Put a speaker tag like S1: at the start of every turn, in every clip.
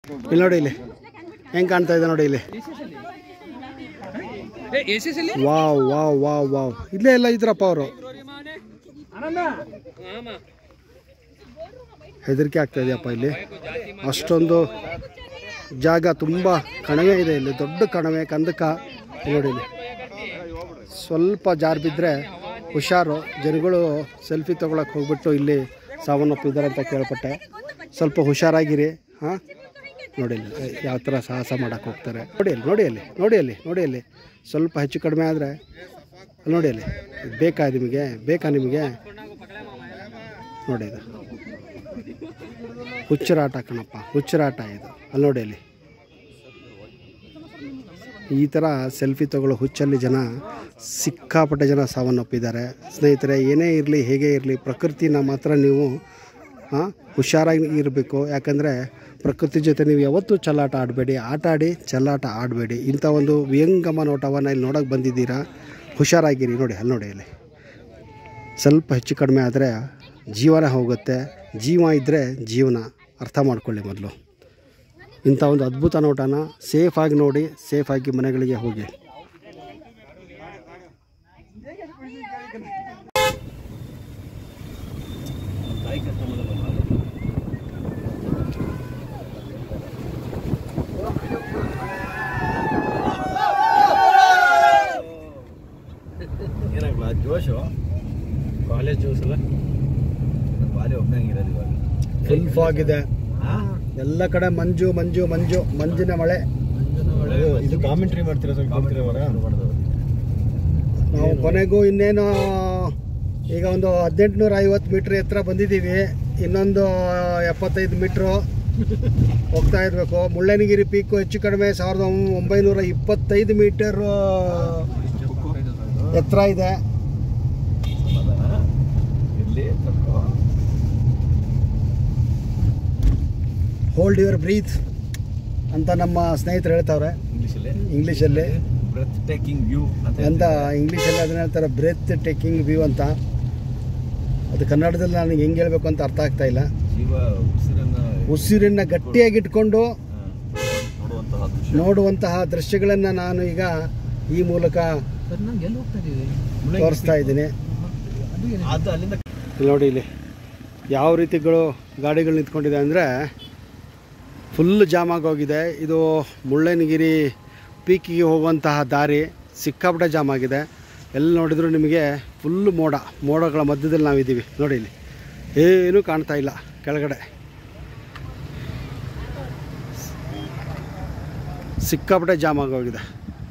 S1: ಇಲ್ಲಿ ನೋಡಿ ಇಲ್ಲಿ ಹೆಂಗೆ ಕಾಣ್ತಾ ಇದೆ ನೋಡಿ ಇಲ್ಲಿ
S2: ಎ ಸಿ ಎಸ್ ಅಲ್ಲಿ
S1: ವಾವ್ ವಾವ್ ವಾವ್ ವಾವ್ ಇಲ್ಲೇ ಎಲ್ಲ ಇದ್ರಪ್ಪ ಅವರು ಹೆದರಿಕೆ ಆಗ್ತಾ ಇದೆಯಪ್ಪ ಇಲ್ಲಿ ಅಷ್ಟೊಂದು ಜಾಗ ತುಂಬ ಕಣಿವೆ ಇದೆ ಇಲ್ಲಿ ದೊಡ್ಡ ಕಣಿವೆ ಕಂದಕ ಇಲ್ಲಿ ನೋಡಿ ಇಲ್ಲಿ ಸ್ವಲ್ಪ ಜಾರು ಬಿದ್ದರೆ ಹುಷಾರು ಜನಗಳು ಸೆಲ್ಫಿ ತೊಗೊಳಕ್ಕೆ ಹೋಗ್ಬಿಟ್ಟು ಇಲ್ಲಿ ಸಾವನ್ನಪ್ಪಿದ್ದಾರೆ ಅಂತ ಕೇಳ್ಪಟ್ಟೆ ಸ್ವಲ್ಪ ಹುಷಾರಾಗಿರಿ ಹಾಂ ನೋಡಿ ಇಲ್ಲಿ ಯಾವ ಥರ ಸಾಹಸ ಮಾಡಕ್ಕೆ ಹೋಗ್ತಾರೆ ನೋಡಿ ಅಲ್ಲಿ ನೋಡಿ ಅಲ್ಲಿ ನೋಡಿ ಅಲ್ಲಿ ನೋಡಿ ಅಲ್ಲಿ ಸ್ವಲ್ಪ ಹೆಚ್ಚು ಕಡಿಮೆ ಆದರೆ ನೋಡಿ ಅಲ್ಲಿ ಇದು ಬೇಕಾ ನಿಮಗೆ ಬೇಕಾ ನಿಮಗೆ ನೋಡಿ ಇದು ಹುಚ್ಚರಾಟ ಕಣಪ್ಪ ಹುಚ್ಚರಾಟ ಇದು ಅಲ್ಲಿ ನೋಡಿ ಅಲ್ಲಿ ಈ ಥರ ಸೆಲ್ಫಿ ತಗೊಳ್ಳೋ ಹುಚ್ಚಲ್ಲಿ ಜನ ಸಿಕ್ಕಾಪಟ್ಟೆ ಜನ ಸಾವನ್ನಪ್ಪಿದ್ದಾರೆ ಸ್ನೇಹಿತರೆ ಏನೇ ಇರಲಿ ಹೇಗೆ ಇರಲಿ ಪ್ರಕೃತಿನ ಮಾತ್ರ ನೀವು ಹಾಂ ಹುಷಾರಾಗಿ ಇರಬೇಕು ಯಾಕಂದರೆ ಪ್ರಕೃತಿ ಜೊತೆ ನೀವು ಯಾವತ್ತೂ ಚೆಲ್ಲಾಟ ಆಡಬೇಡಿ ಆಟ ಆಡಿ ಚೆಲ್ಲಾಟ ಆಡಬೇಡಿ ಇಂಥ ಒಂದು ವ್ಯಂಗಮ ನೋಟವನ್ನು ಇಲ್ಲಿ ನೋಡೋಕೆ ಬಂದಿದ್ದೀರಾ ಹುಷಾರಾಗಿರಿ ನೋಡಿ ಅಲ್ಲಿ ನೋಡಿ ಅಲ್ಲಿ ಸ್ವಲ್ಪ ಹೆಚ್ಚು ಕಡಿಮೆ ಆದರೆ ಜೀವನ ಹೋಗುತ್ತೆ ಜೀವ ಇದ್ದರೆ ಜೀವನ ಅರ್ಥ ಮಾಡ್ಕೊಳ್ಳಿ ಮೊದಲು ಇಂಥ ಒಂದು ಅದ್ಭುತ ನೋಟನ ಸೇಫಾಗಿ ನೋಡಿ ಸೇಫಾಗಿ ಮನೆಗಳಿಗೆ ಹೋಗಿ
S3: ಏನಾಗಲ್ಲ ಜೋಶು
S1: ಕಾಲೇಜ್ ಜ್ಯೂಸ್ ಅಲ್ಲ
S3: ಬಾಲಿ ಒಬ್ಬನಂಗಿರೋದು ಇವಾಗ
S1: ಫುಲ್ ಫಾಗ್ ಇದೆ ಎಲ್ಲ ಕಡೆ ಮಂಜು ಮಂಜು ಮಂಜು ಮಂಜಿನ ಮಳೆ
S3: ಇದು ಕಾಮೆಂಟ್ರಿ ಮಾಡ್ತೀರಾ ಸ್ವಲ್ಪ
S1: ನಾವು ಕೊನೆಗೂ ಇನ್ನೇನು ಈಗ ಒಂದು ಹದಿನೆಂಟುನೂರ ಐವತ್ತು ಮೀಟ್ರ್ ಎತ್ತರ ಬಂದಿದ್ದೀವಿ ಇನ್ನೊಂದು ಎಪ್ಪತ್ತೈದು ಮೀಟ್ರು ಹೋಗ್ತಾ ಇರಬೇಕು ಮುಳ್ಳಯ್ಯನಗಿರಿ ಪೀಕು ಹೆಚ್ಚು ಕಡಿಮೆ ಸಾವಿರದ ಒಂಬೈನೂರ ಇಪ್ಪತ್ತೈದು ಮೀಟರ್ ಎತ್ತರ ಇದೆ
S3: ಇರ್ಲಿ
S1: ಹೋಲ್ಡ್ ಯುವರ್ ಬ್ರೀತ್ ಅಂತ ನಮ್ಮ ಸ್ನೇಹಿತರು ಹೇಳ್ತಾವ್ರೆ
S3: ಇಂಗ್ಲೀಷಲ್ಲಿ
S1: ಇಂಗ್ಲೀಷಲ್ಲಿ
S3: ಬ್ರೆತ್ ಟೇಕಿಂಗ್ ವ್ಯೂ ಅಂತ
S1: ಅಂತ ಇಂಗ್ಲೀಷಲ್ಲಿ ಅದನ್ನ ಹೇಳ್ತಾರೆ ಬ್ರೆತ್ ಟೇಕಿಂಗ್ ವ್ಯೂ ಅಂತ ಅದು ಕನ್ನಡದಲ್ಲಿ ನನಗೆ ಹೆಂಗೆ ಹೇಳ್ಬೇಕು ಅಂತ ಅರ್ಥ ಆಗ್ತಾ ಇಲ್ಲ
S3: ಜೀವ ಉಸಿರನ್ನ
S1: ಉಸಿರನ್ನ ಗಟ್ಟಿಯಾಗಿ ಇಟ್ಕೊಂಡು
S3: ಆ, ನೋಡುವಂತಹ ದೃಶ್ಯ
S1: ನೋಡುವಂತಹ ದೃಶ್ಯಗಳನ್ನು ನಾನು ಈಗ ಈ ಮೂಲಕ
S2: ಸರ್ ನಂಗೆ ಎಲ್ಲಿ ಹೋಗ್ತಾ ಇದೀವಿ
S1: ತೋರಿಸ್ತಾ ಇದ್ದೀನಿ
S3: ಅದು ಅಲ್ಲಿಂದ
S1: ಇಲ್ಲಿ ನೋಡಿ ಇಲ್ಲಿ ಯಾವ ರೀತಿಗಳು ಗಾಡಿಗಳು ನಿಂತ್ಕೊಂಡಿದೆ ಅಂದರೆ ಫುಲ್ ಜಾಮ್ ಆಗೋಗಿದೆ ಇದು ಮುಳ್ಳಯ್ಯನಗಿರಿ ಪೀಕಿಗೆ ಹೋಗುವಂತಹ ದಾರಿ ಸಿಕ್ಕಾಪಟ್ಟೆ ಜಾಮ್ ಆಗಿದೆ ಎಲ್ಲಿ ನೋಡಿದ್ರು ನಿಮಗೆ ಫುಲ್ ಮೋಡ ಮೋಡಗಳ ಮಧ್ಯದಲ್ಲಿ ನಾವಿದ್ದೀವಿ ನೋಡಿ ಇಲ್ಲಿ ಏನೂ ಕಾಣ್ತಾ ಇಲ್ಲ ಕೆಳಗಡೆ ಸಿಕ್ಕಾಪಟ್ಟೆ ಜಾಮ್ ಆಗೋಗಿದೆ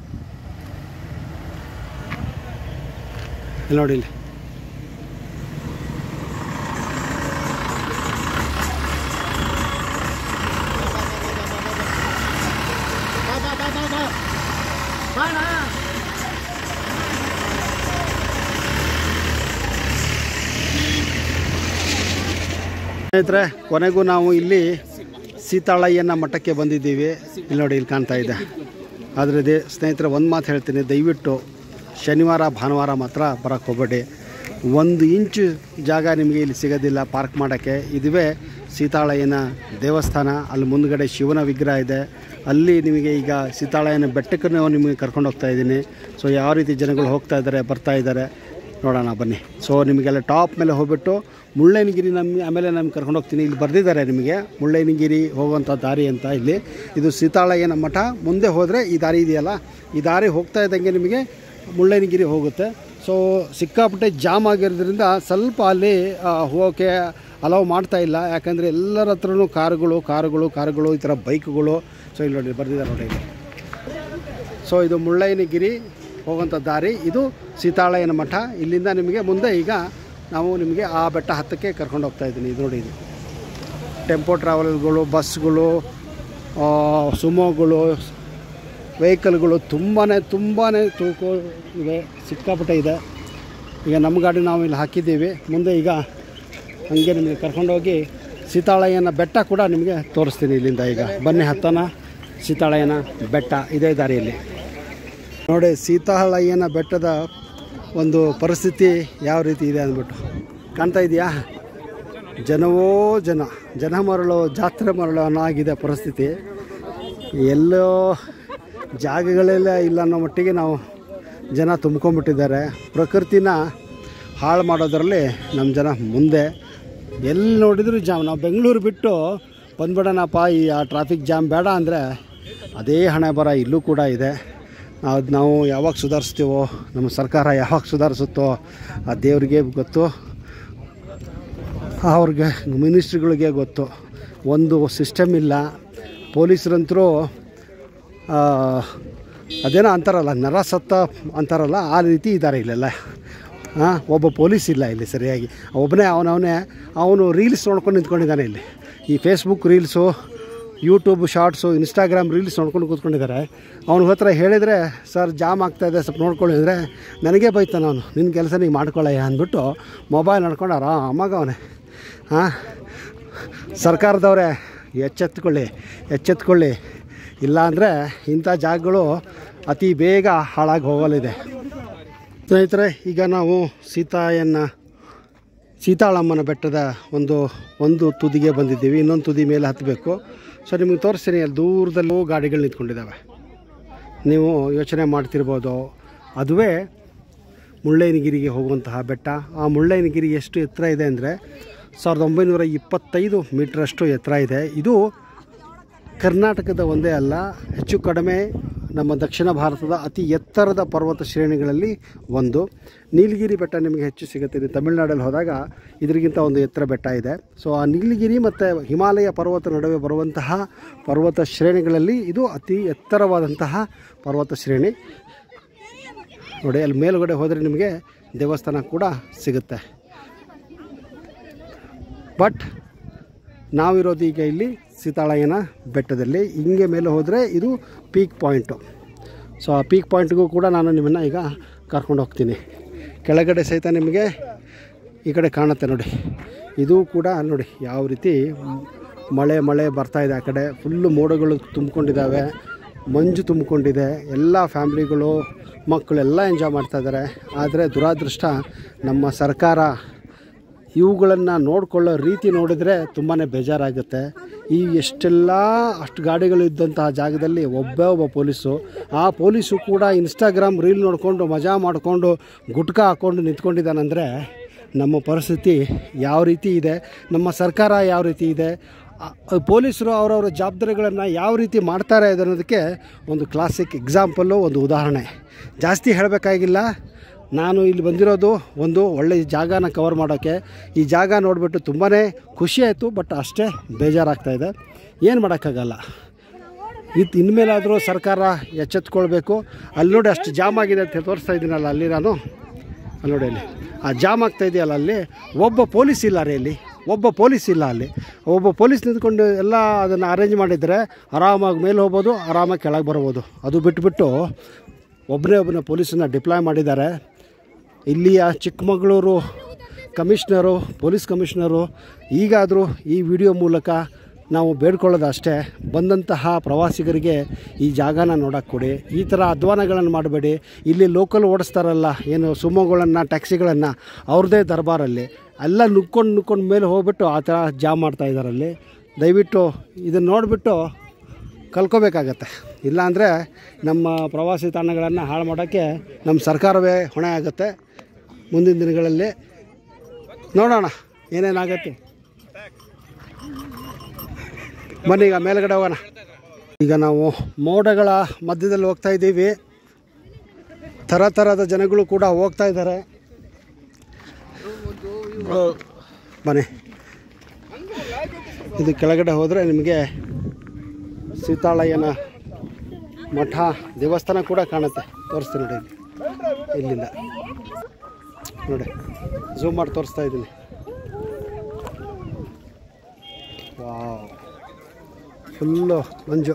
S1: ಇಲ್ಲಿ ನೋಡಿ ಇಲ್ಲಿ ಸ್ನೇಹಿತರೆ ಕೊನೆಗೂ ನಾವು ಇಲ್ಲಿ ಸೀತಾಳಯ್ಯನ ಮಠಕ್ಕೆ ಬಂದಿದ್ದೀವಿ ಇಲ್ಲಿ ನೋಡಿ ಇಲ್ಲಿ ಕಾಣ್ತಾ ಇದೆ ಆದರೆ ದೇ ಸ್ನೇಹಿತರೆ ಒಂದು ಮಾತು ಹೇಳ್ತೀನಿ ದಯವಿಟ್ಟು ಶನಿವಾರ ಭಾನುವಾರ ಮಾತ್ರ ಬರೋಕ್ಕೆ ಹೋಗಬೇಡಿ ಒಂದು ಇಂಚು ಜಾಗ ನಿಮಗೆ ಇಲ್ಲಿ ಸಿಗೋದಿಲ್ಲ ಪಾರ್ಕ್ ಮಾಡೋಕ್ಕೆ ಇದುವೇ ಸೀತಾಳಯ್ಯನ ದೇವಸ್ಥಾನ ಅಲ್ಲಿ ಮುಂದ್ಗಡೆ ಶಿವನ ವಿಗ್ರಹ ಇದೆ ಅಲ್ಲಿ ನಿಮಗೆ ಈಗ ಸೀತಾಳಯ್ಯನ ಬೆಟ್ಟಕ್ಕೆ ನಾವು ನಿಮಗೆ ಕರ್ಕೊಂಡು ಹೋಗ್ತಾ ಇದ್ದೀನಿ ಸೊ ಯಾವ ರೀತಿ ಜನಗಳು ಹೋಗ್ತಾ ಇದ್ದಾರೆ ಬರ್ತಾ ಇದ್ದಾರೆ ನೋಡೋಣ ಬನ್ನಿ ಸೊ ನಿಮಗೆಲ್ಲ ಟಾಪ್ ಮೇಲೆ ಹೋಗ್ಬಿಟ್ಟು ಮುಳ್ಳಯ್ಯನಗಿರಿ ನಮ್ಮ ಆಮೇಲೆ ನಮ್ಗೆ ಕರ್ಕೊಂಡು ಹೋಗ್ತೀನಿ ಇಲ್ಲಿ ಬರೆದಿದ್ದಾರೆ ನಿಮಗೆ ಮುಳ್ಳಯ್ಯನಗಿರಿ ಹೋಗುವಂಥ ದಾರಿ ಅಂತ ಇಲ್ಲಿ ಇದು ಸೀತಾಳಯ್ಯನ ಮಠ ಮುಂದೆ ಹೋದರೆ ಈ ದಾರಿ ಇದೆಯಲ್ಲ ಈ ದಾರಿ ಹೋಗ್ತಾ ಇದ್ದಂಗೆ ನಿಮಗೆ ಮುಳ್ಳಯ್ಯನಗಿರಿ ಹೋಗುತ್ತೆ ಸೊ ಸಿಕ್ಕಾಪಟ್ಟೆ ಜಾಮ್ ಆಗಿರೋದ್ರಿಂದ ಸ್ವಲ್ಪ ಅಲ್ಲಿ ಆ, ಹೋಗೋಕ್ಕೆ ಅಲೌ ಮಾಡ್ತಾ ಇಲ್ಲ ಯಾಕಂದರೆ ಎಲ್ಲರ ಹತ್ರನೂ ಕಾರುಗಳು ಕಾರುಗಳು ಕಾರುಗಳು ಈ ಥರ ಬೈಕ್ಗಳು ಸೊ ಇಲ್ಲಿ ನೋಡಿ ಬರೆದಿದ್ದಾರೆ ನೋಡಿ ಇಲ್ಲಿ ಸೊ ಇದು ಮುಳ್ಳಯ್ಯನಗಿರಿ ಹೋಗುವಂಥ ದಾರಿ ಇದು ಸೀತಾಳಯ್ಯನ ಮಠ ಇಲ್ಲಿಂದ ನಿಮಗೆ ಮುಂದೆ ಈಗ ನಾವು ನಿಮಗೆ ಆ ಬೆಟ್ಟ ಹತ್ತಕ್ಕೆ ಕರ್ಕೊಂಡು ಹೋಗ್ತಾ ಇದ್ದೀನಿ ಇದು ನೋಡಿ ಇದು ಟೆಂಪೋ ಟ್ರಾವೆಲ್ಗಳು ಬಸ್ಗಳು ಆ, ಸುಮೋಗಳು ವೆಹಿಕಲ್ಗಳು ತುಂಬಾ ತುಂಬಾ ತೂಕ ಇವೆ ಸಿಕ್ಕಾಪಟ್ಟೆ ಇದೆ ಈಗ ನಮ್ಮ ಗಾಡಿ ನಾವು ಇಲ್ಲಿ ಹಾಕಿದ್ದೀವಿ ಮುಂದೆ ಈಗ ಹಾಗೆ ನಿಮಗೆ ಕರ್ಕೊಂಡೋಗಿ ಸೀತಾಳಯ್ಯನ ಬೆಟ್ಟ ಕೂಡ ನಿಮಗೆ ತೋರಿಸ್ತೀನಿ ಇಲ್ಲಿಂದ ಈಗ ಬನ್ನಿ ಹತ್ತನ ಸೀತಾಳಯ್ಯನ ಬೆಟ್ಟ ಇದೇ ದಾರಿಯಲ್ಲಿ ನೋಡಿ ಸೀತಾಳಯ್ಯನ ಬೆಟ್ಟದ ಒಂದು ಪರಿಸ್ಥಿತಿ ಯಾವ ರೀತಿ ಇದೆ ಅಂದ್ಬಿಟ್ಟು ಕಾಣ್ತಾ ಇದೆಯಾ ಜನವೋ ಜನ ಜನ ಮರಳು ಜಾತ್ರೆ ಮರಳು ಅನ್ನೋ ಆಗಿದೆ ಪರಿಸ್ಥಿತಿ ಎಲ್ಲೋ ಜಾಗಗಳೆಲ್ಲ ಇಲ್ಲ ಅನ್ನೋ ಮಟ್ಟಿಗೆ ನಾವು ಜನ ತುಂಬ್ಕೊಂಡ್ಬಿಟ್ಟಿದ್ದಾರೆ ಪ್ರಕೃತಿನ ಹಾಳು ಮಾಡೋದರಲ್ಲಿ ನಮ್ಮ ಜನ ಮುಂದೆ ಎಲ್ಲಿ ನೋಡಿದ್ರು ಜಾಮ್ ನಾವು ಬೆಂಗಳೂರು ಬಿಟ್ಟು ಬಂದ್ಬಿಡೋಣಪ್ಪ ಈ ಆ ಟ್ರಾಫಿಕ್ ಜಾಮ್ ಬೇಡ ಅಂದರೆ ಅದೇ ಹಣೆ ಬರ ಇಲ್ಲೂ ಕೂಡ ಇದೆ ಅದು ನಾವು ಯಾವಾಗ ಸುಧಾರಿಸ್ತೀವೋ ನಮ್ಮ ಸರ್ಕಾರ ಯಾವಾಗ ಸುಧಾರಿಸುತ್ತೋ ಆ ದೇವ್ರಿಗೆ ಗೊತ್ತು ಅವ್ರಿಗೆ ಮಿನಿಸ್ಟ್ರಿಗಳಿಗೆ ಗೊತ್ತು ಒಂದು ಸಿಸ್ಟಮ್ ಇಲ್ಲ ಪೊಲೀಸರಂತರೂ ಅದೇನೋ ಅಂತಾರಲ್ಲ ನರ ಸತ್ತ ಅಂತಾರಲ್ಲ ಆ ರೀತಿ ಇದ್ದಾರೆ ಇಲ್ಲೆಲ್ಲ ಹಾಂ ಒಬ್ಬ ಪೊಲೀಸ್ ಇಲ್ಲ ಇಲ್ಲಿ ಸರಿಯಾಗಿ ಒಬ್ಬನೇ ಅವನವನೇ ಅವನು ರೀಲ್ಸ್ ನೋಡ್ಕೊಂಡು ನಿಂತ್ಕೊಂಡಿದ್ದಾನೆ ಇಲ್ಲಿ ಈ Facebook reels YouTube shorts Instagram reels ನೋಡ್ಕೊಂಡು ಕೂತ್ಕೊಂಡಿದ್ದಾರೆ ಅವನ ಹತ್ರ ಹೇಳಿದರೆ ಸರ್ ಜಾಮ್ ಆಗ್ತಾಯಿದೆ ಸ್ವಲ್ಪ ನೋಡ್ಕೊಳ್ಳಿ ಅಂದರೆ ನನಗೆ ಬೈತಾನೆ ಅವನು ನಿನ್ನ ಕೆಲಸ ನೀವು ಮಾಡ್ಕೊಳ್ಳಯ್ಯ ಅಂದ್ಬಿಟ್ಟು ಮೊಬೈಲ್ ನೋಡ್ಕೊಂಡು ಆರಾಮಾಗ ಅವನೇ ಹಾಂ ಸರ್ಕಾರದವರೇ ಎಚ್ಚೆತ್ಕೊಳ್ಳಿ ಎಚ್ಚೆತ್ಕೊಳ್ಳಿ ಇಲ್ಲಾಂದರೆ ಇಂಥ ಜಾಗಗಳು ಅತಿ ಬೇಗ ಹಾಳಾಗಿ ಹೋಗಲಿದೆ ಸ್ನೇಹಿತರೆ ಈಗ ನಾವು ಸೀತಾಯನ್ನ ಸೀತಾಳಮ್ಮನ ಬೆಟ್ಟದ ಒಂದು ಒಂದು ತುದಿಗೆ ಬಂದಿದ್ದೀವಿ ಇನ್ನೊಂದು ತುದಿ ಮೇಲೆ ಹತ್ತಬೇಕು ಸೊ ನಿಮಗೆ ತೋರಿಸ್ತೀನಿ ಅಲ್ಲಿ ದೂರದಲ್ಲೂ ಗಾಡಿಗಳು ನಿಂತ್ಕೊಂಡಿದ್ದಾವೆ ನೀವು ಯೋಚನೆ ಮಾಡ್ತಿರ್ಬೋದು ಅದುವೇ ಮುಳ್ಳಯ್ಯನಗಿರಿಗೆ ಹೋಗುವಂತಹ ಬೆಟ್ಟ ಆ ಮುಳ್ಳಯ್ಯನಗಿರಿ ಎಷ್ಟು ಎತ್ತರ ಇದೆ ಅಂದರೆ ಸಾವಿರದ ಒಂಬೈನೂರ ಇಪ್ಪತ್ತೈದು ಮೀಟ್ರಷ್ಟು ಎತ್ತರ ಇದೆ ಇದು ಕರ್ನಾಟಕದ ಒಂದೇ ಅಲ್ಲ ಹೆಚ್ಚು ಕಡಿಮೆ ನಮ್ಮ ದಕ್ಷಿಣ ಭಾರತದ ಅತಿ ಎತ್ತರದ ಪರ್ವತ ಶ್ರೇಣಿಗಳಲ್ಲಿ ಒಂದು ನೀಲಗಿರಿ ಬೆಟ್ಟ ನಿಮಗೆ ಹೆಚ್ಚು ಸಿಗುತ್ತೆ ಇದು ತಮಿಳುನಾಡಲ್ಲಿ ಹೋದಾಗ ಇದರಿಗಿಂತ ಒಂದು ಎತ್ತರ ಬೆಟ್ಟ ಇದೆ ಸೊ ಆ ನೀಲಗಿರಿ ಮತ್ತು ಹಿಮಾಲಯ ಪರ್ವತ ನಡುವೆ ಬರುವಂತಹ ಪರ್ವತ ಶ್ರೇಣಿಗಳಲ್ಲಿ ಇದು ಅತಿ ಎತ್ತರವಾದಂತಹ ಪರ್ವತ ಶ್ರೇಣಿ ನೋಡಿ ಅಲ್ಲಿ ಮೇಲುಗಡೆ ಹೋದರೆ ನಿಮಗೆ ದೇವಸ್ಥಾನ ಕೂಡ ಸಿಗುತ್ತೆ ಬಟ್ ನಾವಿರೋದು ಈಗ ಇಲ್ಲಿ ಸೀತಾಳಯ್ಯನ ಬೆಟ್ಟದಲ್ಲಿ ಹಿಂಗೆ ಮೇಲೆ ಹೋದರೆ ಇದು ಪೀಕ್ ಪಾಯಿಂಟು ಸೊ ಆ ಪೀಕ್ ಪಾಯಿಂಟ್ಗೂ ಕೂಡ ನಾನು ನಿಮ್ಮನ್ನು ಈಗ ಕರ್ಕೊಂಡು ಹೋಗ್ತೀನಿ ಕೆಳಗಡೆ ಸಹಿತ ನಿಮಗೆ ಈ ಕಡೆ ಕಾಣುತ್ತೆ ನೋಡಿ ಇದು ಕೂಡ ನೋಡಿ ಯಾವ ರೀತಿ ಮಳೆ ಮಳೆ ಬರ್ತಾ ಇದೆ ಆ ಕಡೆ ಫುಲ್ಲು ಮೋಡಗಳು ತುಂಬಿಕೊಂಡಿದ್ದಾವೆ ಮಂಜು ತುಂಬಿಕೊಂಡಿದೆ ಎಲ್ಲ ಫ್ಯಾಮ್ಲಿಗಳು ಮಕ್ಕಳೆಲ್ಲ ಎಂಜಾಯ್ ಮಾಡ್ತಾ ಇದ್ದಾರೆ ಆದರೆ ದುರಾದೃಷ್ಟ ನಮ್ಮ ಸರ್ಕಾರ ಇವುಗಳನ್ನು ನೋಡಿಕೊಳ್ಳೋ ರೀತಿ ನೋಡಿದರೆ ತುಂಬಾ ಬೇಜಾರಾಗುತ್ತೆ ಈ ಎಷ್ಟೆಲ್ಲ ಅಷ್ಟು ಗಾಡಿಗಳು ಇದ್ದಂತಹ ಜಾಗದಲ್ಲಿ ಒಬ್ಬೇ ಒಬ್ಬ ಪೊಲೀಸು ಆ ಪೊಲೀಸು ಕೂಡ ಇನ್ಸ್ಟಾಗ್ರಾಮ್ ರೀಲ್ ನೋಡಿಕೊಂಡು ಮಜಾ ಮಾಡಿಕೊಂಡು ಗುಟ್ಕಾ ಹಾಕ್ಕೊಂಡು ನಿಂತ್ಕೊಂಡಿದ್ದಾನಂದರೆ ನಮ್ಮ ಪರಿಸ್ಥಿತಿ ಯಾವ ರೀತಿ ಇದೆ ನಮ್ಮ ಸರ್ಕಾರ ಯಾವ ರೀತಿ ಇದೆ ಆ- ಪೊಲೀಸರು ಅವರವರ ಜವಾಬ್ದಾರಿಗಳನ್ನು ಯಾವ ರೀತಿ ಮಾಡ್ತಾರೆ ಅನ್ನೋದಕ್ಕೆ ಒಂದು ಕ್ಲಾಸಿಕ್ ಎಕ್ಸಾಂಪಲ್ಲು ಒಂದು ಉದಾಹರಣೆ ಜಾಸ್ತಿ ಹೇಳಬೇಕಾಗಿಲ್ಲ ನಾನು ಇಲ್ಲಿ ಬಂದಿರೋದು ಒಂದು ಒಳ್ಳೆಯ ಜಾಗನ ಕವರ್ ಮಾಡೋಕ್ಕೆ ಈ ಜಾಗ ನೋಡಿಬಿಟ್ಟು ತುಂಬಾ ಖುಷಿ ಆಯಿತು ಬಟ್ ಅಷ್ಟೇ ಬೇಜಾರಾಗ್ತಾ ಇದೆ ಏನು ಮಾಡೋಕ್ಕಾಗಲ್ಲ ಇದು ಇನ್ಮೇಲಾದರೂ ಸರ್ಕಾರ ಎಚ್ಚೆತ್ಕೊಳ್ಬೇಕು ಅಲ್ಲಿ ನೋಡಿ ಅಷ್ಟು ಜಾಮ್ ಆಗಿದೆ ಅಂತ ತೋರಿಸ್ತಾ ಇದ್ದೀನಲ್ಲ ಅಲ್ಲಿ ನಾನು ಅಲ್ಲಿ ನೋಡಿ ಅಲ್ಲಿ ಆ ಜಾಮ್ ಆಗ್ತಾ ಇದೆಯಲ್ಲ ಅಲ್ಲಿ ಒಬ್ಬ ಪೊಲೀಸ್ ಇಲ್ಲ ರೀ ಅಲ್ಲಿ ಒಬ್ಬ ಪೊಲೀಸ್ ಇಲ್ಲ ಅಲ್ಲಿ ಒಬ್ಬ ಪೊಲೀಸ್ ನಿಂತ್ಕೊಂಡು ಎಲ್ಲ ಅದನ್ನು ಅರೇಂಜ್ ಮಾಡಿದರೆ ಆರಾಮಾಗಿ ಮೇಲೆ ಹೋಗ್ಬೋದು ಆರಾಮಾಗಿ ಕೆಳಗೆ ಬರ್ಬೋದು ಅದು ಬಿಟ್ಬಿಟ್ಟು ಒಬ್ಬನೇ ಒಬ್ಬನೇ ಪೊಲೀಸನ್ನು ಡಿಪ್ಲಾಯ್ ಮಾಡಿದ್ದಾರೆ ಇಲ್ಲಿಯ ಚಿಕ್ಕಮಗಳೂರು ಕಮಿಷ್ನರು ಪೊಲೀಸ್ ಕಮಿಷ್ನರು ಈಗಾದರೂ ಈ ವಿಡಿಯೋ ಮೂಲಕ ನಾವು ಬೇಡ್ಕೊಳ್ಳೋದು ಅಷ್ಟೇ ಬಂದಂತಹ ಪ್ರವಾಸಿಗರಿಗೆ ಈ ಜಾಗನ ನೋಡೋಕ್ಕೆ ಕೊಡಿ ಈ ಥರ ಅಧ್ವಾನಗಳನ್ನು ಮಾಡಬೇಡಿ ಇಲ್ಲಿ ಲೋಕಲ್ ಓಡಿಸ್ತಾರಲ್ಲ ಏನು ಸುಮೋಗಳನ್ನು ಟ್ಯಾಕ್ಸಿಗಳನ್ನು ಅವ್ರದ್ದೇ ದರ್ಬಾರಲ್ಲಿ ಎಲ್ಲ ನುಕ್ಕೊಂಡು ನುಕ್ಕೊಂಡು ಮೇಲೆ ಹೋಗ್ಬಿಟ್ಟು ಆ ಥರ ಜಾಮ್ ಮಾಡ್ತಾ ಇದ್ದಾರೆ ಅಲ್ಲಿ ದಯವಿಟ್ಟು ಇದನ್ನು ನೋಡಿಬಿಟ್ಟು ಕಲ್ಕೋಬೇಕಾಗತ್ತೆ ಇಲ್ಲಾಂದರೆ ನಮ್ಮ ಪ್ರವಾಸಿ ತಾಣಗಳನ್ನು ಹಾಳು ಮಾಡೋಕ್ಕೆ ನಮ್ಮ ಸರ್ಕಾರವೇ ಹೊಣೆ ಆಗುತ್ತೆ ಮುಂದಿನ ದಿನಗಳಲ್ಲಿ ನೋಡೋಣ ಏನೇನಾಗತ್ತೆ ಬನ್ನಿ ಈಗ ಮೇಲ್ಗಡೆ ಹೋಗೋಣ ಈಗ ನಾವು ಮೋಡಗಳ ಮಧ್ಯದಲ್ಲಿ ಹೋಗ್ತಾ ಇದ್ದೀವಿ ಥರ ಥರದ ಜನಗಳು ಕೂಡ ಹೋಗ್ತಾ ಇದ್ದಾರೆ ಬನ್ನಿ ಇದು ಕೆಳಗಡೆ ಹೋದರೆ ನಿಮಗೆ ಸೀತಾಳಯ್ಯನ ಮಠ ದೇವಸ್ಥಾನ ಕೂಡ ಕಾಣುತ್ತೆ ತೋರಿಸ್ತೀನಿ ನೋಡಿ ಇಲ್ಲಿ ಇಲ್ಲಿಂದ ನೋಡಿ ಝೂಮ್ ಮಾಡಿ ತೋರಿಸ್ತಾ ಇದ್ದೀನಿ ವಾವ್ ಫುಲ್ಲು ಮಂಜು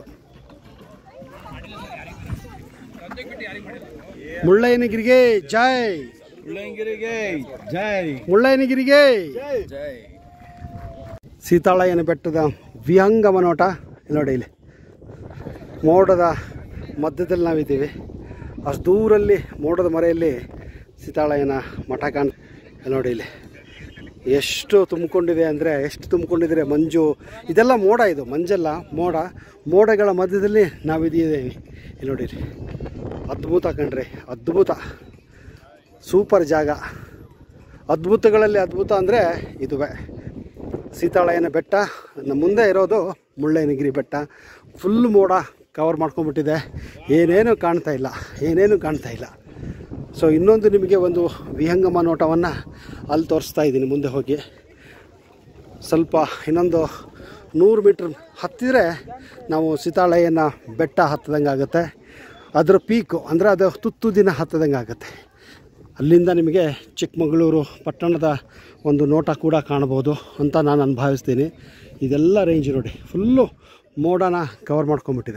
S1: ಮುಳ್ಳಯ್ಯನಗಿರಿಗೆ ಜೈ
S3: ಮುಳ್ಳಂಗಿರಿಗೆ ಜೈ
S1: ಮುಳ್ಳಯ್ಯನಗಿರಿಗೆ
S3: ಜೈ
S1: ಸೀತಾಳಯ್ಯನ ಬೆಟ್ಟದ ವಿಹಂಗಮ ನೋಟ ಇಲ್ಲಿ ನೋಡಿ ಇಲ್ಲಿ ಮೋಡದ ಮಧ್ಯದಲ್ಲಿ ನಾವಿದ್ದೀವಿ ಅಷ್ಟು ದೂರಲ್ಲಿ ಮೋಡದ ಮರೆಯಲ್ಲಿ ಸೀತಾಳಯ್ಯನ ಮಠ ಕಾಣ್ ಇಲ್ಲಿ ನೋಡಿ ಇಲ್ಲಿ ಎಷ್ಟು ತುಂಬಿಕೊಂಡಿದೆ ಅಂದರೆ ಎಷ್ಟು ತುಂಬಿಕೊಂಡಿದ್ರೆ ಮಂಜು ಇದೆಲ್ಲ ಮೋಡ ಇದು ಮಂಜಲ್ಲ ಮೋಡ ಮೋಡಗಳ ಮಧ್ಯದಲ್ಲಿ ನಾವಿದ್ದೀವಿ ಇಲ್ಲಿ ನೋಡಿರಿ ಅದ್ಭುತ ಕಣ್ರಿ ಅದ್ಭುತ ಸೂಪರ್ ಜಾಗ ಅದ್ಭುತಗಳಲ್ಲಿ ಅದ್ಭುತ ಅಂದರೆ ಇದುವೇ ಸೀತಾಳಯ್ಯನ ಬೆಟ್ಟ ನಮ್ಮ ಮುಂದೆ ಇರೋದು ಮುಳ್ಳಯ್ಯನಗಿರಿ ಬೆಟ್ಟ ಫುಲ್ ಮೋಡ ಕವರ್ ಮಾಡ್ಕೊಂಡ್ಬಿಟ್ಟಿದೆ ಏನೇನು ಕಾಣ್ತಾ ಇಲ್ಲ ಏನೇನು ಕಾಣ್ತಾ ಇಲ್ಲ ಸೊ ಇನ್ನೊಂದು ನಿಮಗೆ ಒಂದು ವಿಹಂಗಮ ನೋಟವನ್ನು ಅಲ್ಲಿ ತೋರಿಸ್ತಾ ಇದ್ದೀನಿ ಮುಂದೆ ಹೋಗಿ ಸ್ವಲ್ಪ ಇನ್ನೊಂದು ನೂರು ಮೀಟ್ರ್ ಹತ್ತಿದರೆ ನಾವು ಸೀತಾಳಯ್ಯನ ಬೆಟ್ಟ ಹತ್ತದಂಗೆ ಆಗುತ್ತೆ ಅದರ ಪೀಕು ಅಂದರೆ ಅದು ತುತ್ತು ದಿನ ಹತ್ತದಂಗೆ ಆಗುತ್ತೆ ಅಲ್ಲಿಂದ ನಿಮಗೆ ಚಿಕ್ಕಮಗಳೂರು ಪಟ್ಟಣದ ಒಂದು ನೋಟ ಕೂಡ ಕಾಣ್ಬೋದು ಅಂತ ನಾನು ಅನುಭವಿಸ್ತೀನಿ ಇದೆಲ್ಲ ರೇಂಜ್ ನೋಡಿ ಫುಲ್ಲು ಮೋಡನ ಕವರ್ ಮಾಡ್ಕೊಂಬಿಟ್ಟಿದೆ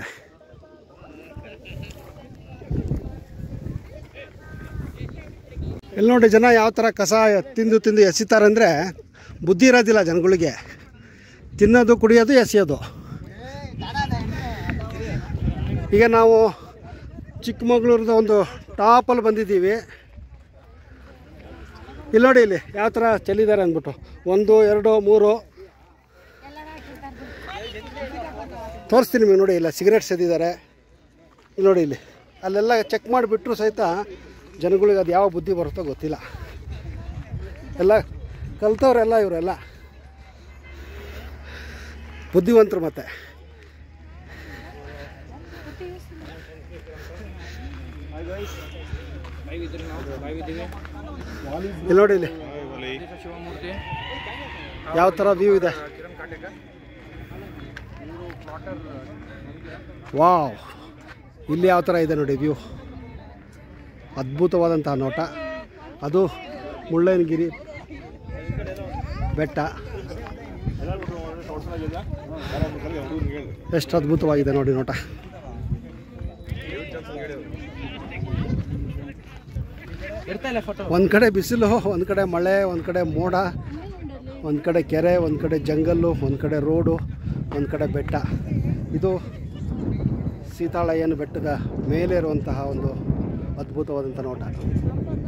S1: ಇಲ್ಲಿ ನೋಡಿ ಜನ ಯಾವ ಥರ ಕಸ ತಿಂದು ತಿಂದು ಎಸಿತಾರೆ ಅಂದರೆ ಬುದ್ಧಿ ಇರೋದಿಲ್ಲ ಜನಗಳಿಗೆ ತಿನ್ನೋದು ಕುಡಿಯೋದು ಎಸೆಯೋದು ಈಗ ನಾವು ಚಿಕ್ಕಮಗಳೂರದ ಒಂದು ಟಾಪಲ್ಲಿ ಬಂದಿದ್ದೀವಿ ಇಲ್ಲಿ ನೋಡಿ ಇಲ್ಲಿ ಯಾವ ಥರ ಚೆಲ್ಲಿದ್ದಾರೆ ಅಂದ್ಬಿಟ್ಟು ಒಂದು ಎರಡು ಮೂರು ತೋರಿಸ್ತೀನಿ ನಿಮಗೆ ನೋಡಿ ಇಲ್ಲ ಸಿಗರೇಟ್ಸ್ ಎದ್ದಿದ್ದಾರೆ ಇಲ್ಲಿ ನೋಡಿ ಇಲ್ಲಿ ಅಲ್ಲೆಲ್ಲ ಚೆಕ್ ಮಾಡಿಬಿಟ್ರು ಸಹಿತ ಜನಗಳಿಗೆ ಅದು ಯಾವ ಬುದ್ಧಿ ಬರುತ್ತೋ ಗೊತ್ತಿಲ್ಲ ಎಲ್ಲ ಕಲ್ತವ್ರೆಲ್ಲ ಇವರೆಲ್ಲ ಬುದ್ಧಿವಂತರು ಮತ್ತೆ ಇಲ್ಲಿ ನೋಡಿ ಇಲ್ಲಿ ಯಾವ ಥರ ವ್ಯೂ ಇದೆ ವಾವ್ ಇಲ್ಲಿ ಯಾವ ಥರ ಇದೆ ನೋಡಿ ವ್ಯೂ ಅದ್ಭುತವಾದಂತಹ ನೋಟ ಅದು ಮುಳ್ಳಯ್ಯನಗಿರಿ ಬೆಟ್ಟ ಎಷ್ಟು ಅದ್ಭುತವಾಗಿದೆ ನೋಡಿ ನೋಟ
S2: ಇರ್ತಾ ಇಲ್ಲ ಫೋಟೋ
S1: ಒಂದು ಕಡೆ ಬಿಸಿಲು ಒಂದು ಕಡೆ ಮಳೆ ಒಂದು ಕಡೆ ಮೋಡ ಒಂದು ಕಡೆ ಕೆರೆ ಒಂದು ಕಡೆ ಜಂಗಲ್ಲು ಒಂದು ಕಡೆ ರೋಡು ಒಂದು ಕಡೆ ಬೆಟ್ಟ ಇದು ಸೀತಾಳಯ್ಯನ ಬೆಟ್ಟದ ಮೇಲೆ ಇರುವಂತಹ ಒಂದು ಅದ್ಭುತವಾದಂಥ ನೋಟ